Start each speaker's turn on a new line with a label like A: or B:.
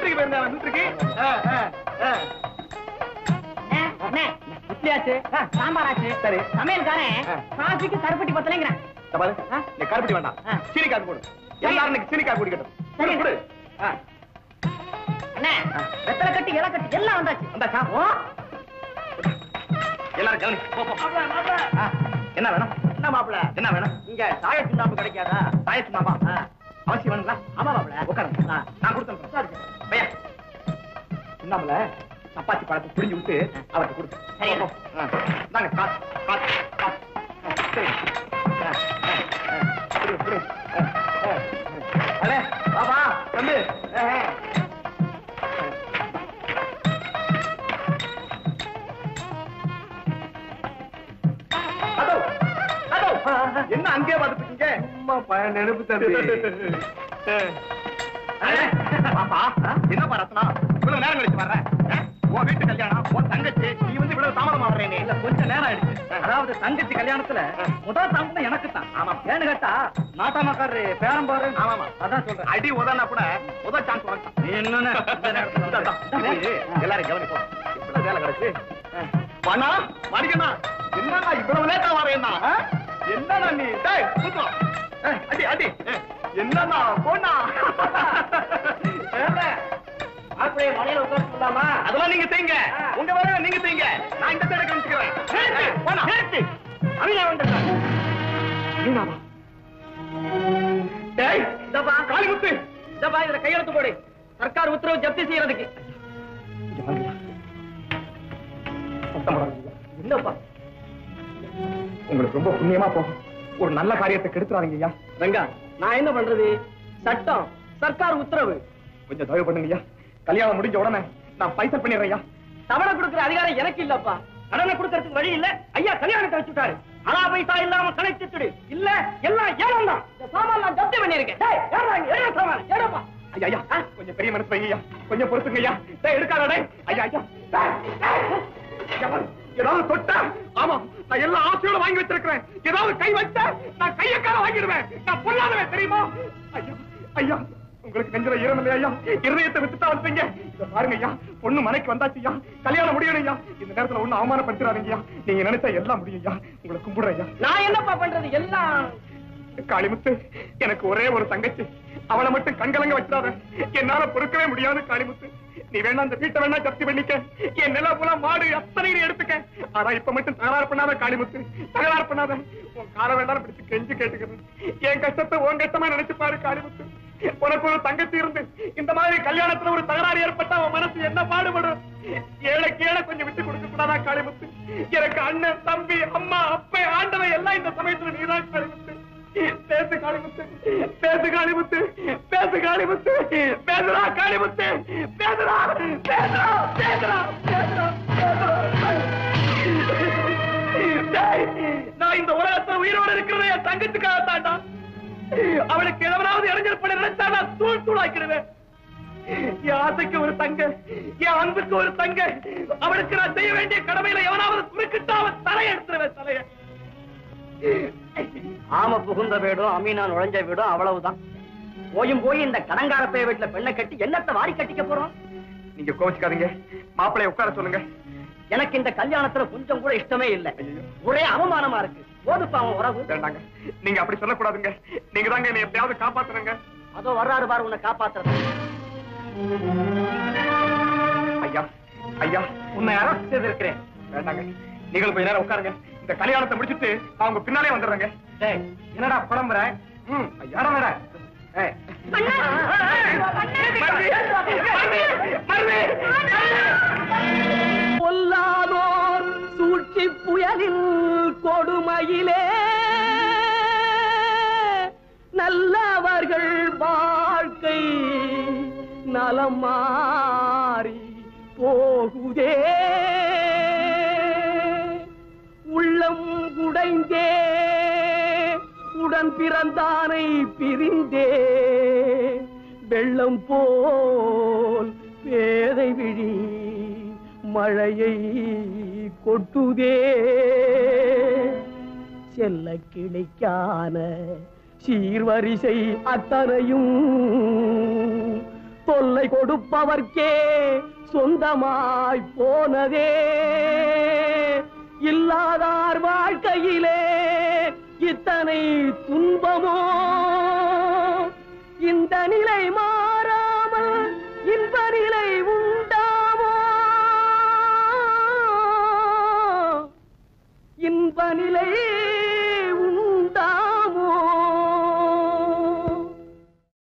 A: மிலிட்டரிக்கு போயிருந்தேன் மிலிட்டரிக்கு
B: இட்லி ஆச்சு சாம்பார் ஆச்சு
A: சரி.
B: சமையல்காரன்
A: ஆ.
B: காஃபிக்கு கருப்பட்டி பத்தலைங்கிறேன்
A: இந்த பாரு
B: ஆ?
A: நீ கருப்பட்டி வேண்டாம்
B: ஆ.
A: சீனி காப்பி போடு எல்லாரும் இன்னைக்கு சீனி காப்பி குடிக்கட்டும்
B: சரி.
A: குடு, குடு ஆ,
B: அண்ணே வெத்தலை கட்டி இலை கட்டி எல்லாம் வந்தாச்சு
A: வந்தாச்சா?
B: ஓ
A: எல்லாரும் கவனி போ, போ.
B: மாப்பிள மாப்பிள
A: ஆ, என்ன வேணும்
B: என்ன மாப்பிள
A: என்ன வேணும்
B: இங்க சாய சுண்ணாம்பு கிடைக்காதா
A: தாயத்து மாமா
B: ஆ.
A: அவசியம் வேணுங்களா
B: ஆமா மாப்பிள
A: உட்காருங்க
B: ஆ.
A: நான் கொடுத்துறேன் பையா சின்னாமல சப்பாத்தி பழத்தை புடிஞ்சு விட்டு அவர்கிட்ட கொடுத்து
B: சரி.
A: தாங்க காசு காசு காசு ஆ, சரி. ஆ, ஆ, ஆ, புடி, புடி. ஆ, ஆ. அண்ணே, பாப்பா தம்பி ஆ, ஆ. அதோ, அதோ. என்ன அங்கேயே பார்த்துட்டு இருக்கீங்க
C: அம்மா பையன் நெருப்பு தம்பி
A: அண்ணே, பாப்பா என்னப்பா ரத்னம் இவ்வளவு நேரம் கழிச்சு வர்றேன் ஆ? உன் வீட்டு கல்யாணம் உன் தங்கச்சி நீ வந்து இவ்வளவு தாமதமா வர்றேன் நீ
B: இல்ல கொஞ்சம் நேரம் ஆயிடுச்சு அதாவது தங்கச்சி கல்யாணத்துல முதல் தாமதம் எனக்கு தான்
A: ஆமா.
B: ஏன்னு கேட்டா நாட்டாமக்காரரு பேரம் பாரு
A: ஆமாமா.
B: அதான் சொல்றேன்
A: அடி உதனா கூட முதல் சான்ஸ் உனக்கு
B: நீ என்னன்னு இந்த நேரத்துல
A: இந்தா, இந்தா.
B: வந்து-
A: ஏய், எல்லாரும் கவனிப்போம் இவ்வளவு வேலை கிடக்கு பண்ணா மடிக்கண்ணா என்னடா இவ்வளவு லேட்டா வரேன்னா என்னடா நீ டேய் கூத்தம் ஏய், அடி அடி ஏய், என்னடா போனா
B: அப்படியே மலையில உட்கார்ந்து சொல்லாமா
A: அதெல்லாம் நீங்க செய்யுங்க உங்க வேலை நீங்க செய்யுங்க நான் இந்த தேட கவனிச்சுக்கிறேன் ஏய், போனா
B: அவினா வந்துட்டான்
A: மீனாவா? டேய்
B: இதப்பா
A: காளிமுத்து
B: இதப்பா இதுல கையெழுத்து போடு சர்க்கார் உத்தரவு ஜப்தி செய்யறதுக்கு
A: இங்க வாங்கய்யா. சத்தம் போடாதீங்க.
B: என்னப்பா
A: உங்களுக்கு ரொம்ப புண்ணியமா போகும் ஒரு நல்ல காரியத்தை கெடுத்துறாதீங்க ஐயா
B: ரங்கா நான் என்ன பண்றது சட்டம் சர்க்கார் உத்தரவு
A: கொஞ்சம் தயவு பண்ணுங்க ஐயா கல்யாணம் முடிஞ்ச உடனே நான் பைசல் பண்ணிடுறேன் ஐயா
B: தவணை கொடுக்கிற அதிகாரம் எனக்கு இல்லப்பா கடனை கொடுக்கறதுக்கு வழி இல்ல ஐயா கல்யாணத்தை வச்சுட்டாரு அனா பைசா இல்லாம கணக்கிட்டுடு இல்ல எல்லாம் ஏலம் தான் இந்த சாமான் நான் ஜப்தி பண்ணிருக்கேன் டேய் ஏறா இங்க ஏறா சாமான் ஏறப்பா
A: ஐயா ஐயா கொஞ்சம் பெரிய மனசு வைங்க ஐயா கொஞ்சம் பொறுத்துங்க ஐயா டேய் எடுக்காத டேய் ஐயா ஐயா டேய், டேய். ஐயா, பாரு, ஏதாவது தொட்டா ஆமா நான் எல்லா ஆசையோட வாங்கி வச்சிருக்கிறேன் ஏதாவது கை வச்சா நான் கையக்கார வாங்கிடுவேன் நான் பொல்லாதவன் தெரியுமா ஐயா ஐயா உங்களுக்கு நெஞ்சல ஈரம் இல்லையா ஐயா இருதயத்தை வித்துட்டா வந்தீங்க இத பாருங்க ஐயா பொண்ணு மனைக்கு வந்தாச்சு ஐயா கல்யாணம் முடியணும் ஐயா இந்த நேரத்துல ஒண்ணு அவமானப்படுத்துறாதீங்க ஐயா நீங்க நினைச்சா எல்லாம் முடியும் ஐயா உங்களை கும்பிடுறேன் ஐயா
B: நான் என்னப்பா பண்றது எல்லாம்
A: காளிமுத்து எனக்கு ஒரே ஒரு தங்கச்சி அவளை மட்டும் கண்கலங்க வச்சிடாத என்னால பொறுக்கவே முடியாது காளிமுத்து நீ வேணா அந்த வீட்டை வேணா ஜப்தி பண்ணிக்க என் நில புல மாடு அத்தனை நீ எடுத்துக்க ஆனா இப்ப மட்டும் தகராறு பண்ணாத காளிமுத்து தகராறு பண்ணாத உன் கார வேண்டாம் பிடிச்சு கெஞ்சு கேட்டுக்கிறேன் என் கஷ்டத்தை உன் கஷ்டமா நினைச்சு பாரு காளிமுத்து உனக்கு ஒரு தங்கச்சி இருந்து இந்த மாதிரி கல்யாணத்துல ஒரு தகராறு ஏற்பட்டா உன் மனசு என்ன பாடுபடும் ஏழைக்கு ஏழை கொஞ்சம் விட்டு கொடுக்க கூடாதா காளிமுத்து எனக்கு அண்ணன் தம்பி அம்மா அப்பா ஆண்டவன் எல்லாம் இந்த சமயத்துல நீதான் காளிமுத்து பேசு காளிமுத்து பேசு காளிமுத்து பேசு காளிமுத்து பேசுறா காளிமுத்து பேசுறா பேசுறா பேசுறா பேசுறா டேய், நான் இந்த உலகத்துல உயிரோட இருக்கிறது என் தங்கத்துக்காக தாண்டா அவளுக்கு எவனாவது இளைஞர் படம் நினைச்சா நான் தூள் தூளாக்கிடுவேன் என் ஆசைக்கு ஒரு தங்க என் அன்புக்கு ஒரு தங்க அவளுக்கு நான் செய்ய வேண்டிய கடமையில எவனாவது குறுக்கிட்டா அவன் தலையை எடுத்துருவேன் தலையை
B: ஆம புகுந்த வீடும் அமீனா நுழைஞ்ச வீடும் அவ்வளவுதான் போயும் போய் இந்த கடங்கார பைய வீட்டுல பெண்ணை கட்டி என்னத்தை வாரி கட்டிக்க போறோம்
A: நீங்க கோவிச்சுக்காதீங்க மாப்பிளைய உட்கார சொல்லுங்க
B: எனக்கு இந்த கல்யாணத்துல கொஞ்சம் கூட இஷ்டமே இல்ல
A: ஐயையோ.
B: ஒரே அவமானமா இருக்கு போதுப்பா அவன் உறவு
A: வேண்டாங்க நீங்க அப்படி சொல்லக்கூடாதுங்க நீங்க தாங்க என்னை எப்படியாவது காப்பாத்துறங்க
B: அதோ வர்றாரு பாரு உன்னை காப்பாத்துறது
A: ஐயா ஐயா
B: உன்னை அரசு செய்திருக்கிறேன்
A: வேண்டாங்க நீங்கள் கொஞ்ச நேரம் உட்காருங்க இந்த கல்யாணத்தை முடிச்சிட்டு நான் உங்க பின்னாலே வந்துடுறேங்க
B: டேய், என்னடா புலம்புற
A: ம் ஐயா வர
B: பொல்லாதோர் சூழ்ச்சி புயலில் கொடுமையிலே நல்லவர்கள் வாழ்க்கை நலம் மாறி போகுதே உள்ளம் உடைந்தே உடன் பிறந்தானை பிரிந்தே வெள்ளம் போல் பேதை விழி மழையை கொட்டுதே செல்ல கிளைக்கான சீர்வரிசை அத்தனையும் தொல்லை கொடுப்பவர்க்கே சொந்தமாய் போனதே இல்லாதார் வாழ்க்கையிலே இத்தனை துன்பமோ இந்த நிலை மாறாமல் இன்ப நிலை உண்டாமோ இன்ப நிலை